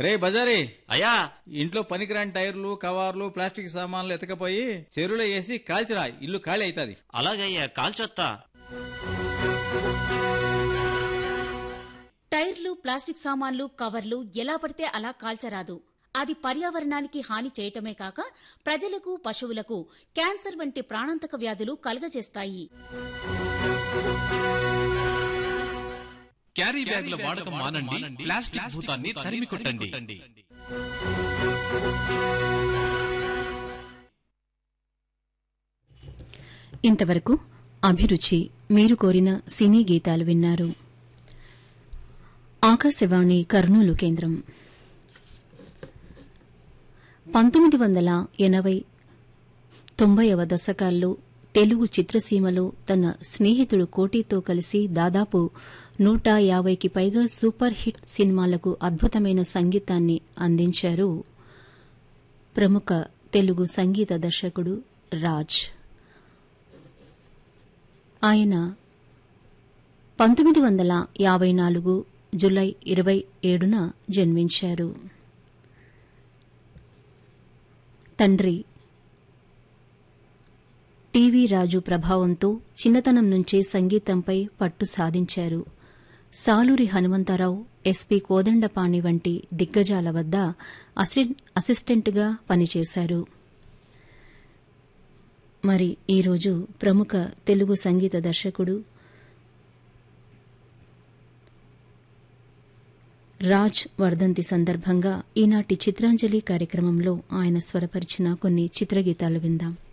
రే బజారీ అయ్యా ఇంట్లో పనికిరాని టైర్లు కవర్లు ప్లాస్టిక్ సామాన్లు ఎతకపోయి చెరువులో వేసి కాల్చిరా ఇల్లు ఖాళీ అవుతుంది అలాగయ్యా కాల్చొత్తా టైర్లు ప్లాస్టిక్ సామాన్లు కవర్లు ఎలా పడితే అలా కాల్చరాదు అది పర్యావరణానికి హాని చేయటమే కాక ప్రజలకు పశువులకు క్యాన్సర్ వంటి ప్రాణాంతక వ్యాధులు కలుగజేస్తాయి క్యారీ బ్యాగుల వాడకం మానండి ప్లాస్టిక్ భూతాన్ని తరిమి కొట్టండి ఇంతవరకు అభిరుచి మీరు కోరిన సినీ గీతాలు విన్నారు ఆకాశవాణి కర్నూలు కేంద్రం పంతొమ్మిది వందల ఎనభై తొంభైవ దశకాల్లో తెలుగు చిత్రసీమలో తన స్నేహితుడు కోటితో కలిసి దాదాపు నూట యాభైకి పైగా సూపర్ హిట్ సినిమాలకు అద్భుతమైన సంగీతాన్ని అందించారు ప్రముఖ తెలుగు సంగీత దర్శకుడు రాజ్ ఆయన పంతొమ్మిది వందల యాభై నాలుగు జులై ఇరవై ఏడున జన్మించారు తండ్రి టీవీ రాజు ప్రభావంతో చిన్నతనం నుంచే సంగీతంపై పట్టు సాధించారు సాలూరి హనుమంతరావు ఎస్పి కోదండపాణి వంటి దిగ్గజాల వద్ద అసి- అసిస్టెంట్గా పనిచేశారు మరి ఈరోజు ప్రముఖ తెలుగు సంగీత దర్శకుడు రాజ్ వర్ధంతి సందర్భంగా ఈనాటి చిత్రాంజలి కార్యక్రమంలో ఆయన స్వరపరిచిన కొన్ని చిత్రగీతాలు విందాం